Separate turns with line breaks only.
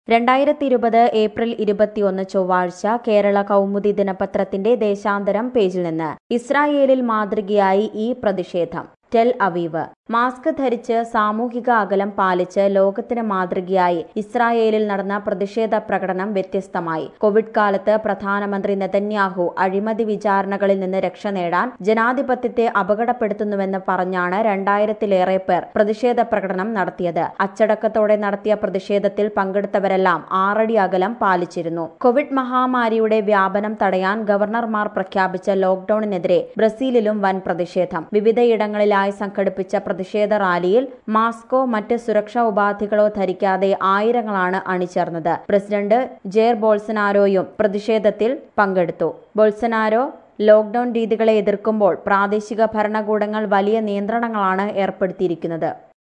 രണ്ടായിരത്തി ഇരുപത് ഏപ്രിൽ ഇരുപത്തിയൊന്ന് ചൊവ്വാഴ്ച കേരള കൗമുദി ദിനപത്രത്തിന്റെ ദേശാന്തരം പേജിൽ നിന്ന് ഇസ്രായേലിൽ മാതൃകയായി ഈ പ്രതിഷേധം ടെൽ അവീവ് മാസ്ക് ധരിച്ച് സാമൂഹിക അകലം പാലിച്ച് ലോകത്തിന് മാതൃകയായി ഇസ്രായേലിൽ നടന്ന പ്രതിഷേധ പ്രകടനം വ്യത്യസ്തമായി കോവിഡ് കാലത്ത് പ്രധാനമന്ത്രി നെതന്യാഹു അഴിമതി വിചാരണകളിൽ നിന്ന് രക്ഷ നേടാൻ ജനാധിപത്യത്തെ അപകടപ്പെടുത്തുന്നുവെന്ന് പറഞ്ഞാണ് രണ്ടായിരത്തിലേറെ പേർ പ്രതിഷേധ പ്രകടനം നടത്തിയത് അച്ചടക്കത്തോടെ നടത്തിയ പ്രതിഷേധത്തിൽ പങ്കെടുത്തവരെല്ലാം ആറടി അകലം പാലിച്ചിരുന്നു കോവിഡ് മഹാമാരിയുടെ വ്യാപനം തടയാൻ ഗവർണർമാർ പ്രഖ്യാപിച്ച ലോക്ഡൌണിനെതിരെ ബ്രസീലിലും വൻ പ്രതിഷേധം വിവിധയിടങ്ങളിലായി സംഘടിപ്പിച്ച പ്രതിഷേധ റാലിയിൽ മാസ്കോ മറ്റ് സുരക്ഷാ ഉപാധികളോ ധരിക്കാതെ ആയിരങ്ങളാണ് അണിചേർന്നത് പ്രസിഡന്റ് ജെയർ ബോൾസനാരോയും പ്രതിഷേധത്തിൽ പങ്കെടുത്തു ബോൾസനാരോ ലോക്ഡൌൺ രീതികളെ എതിർക്കുമ്പോൾ പ്രാദേശിക ഭരണകൂടങ്ങൾ വലിയ നിയന്ത്രണങ്ങളാണ് ഏർപ്പെടുത്തിയിരിക്കുന്നത്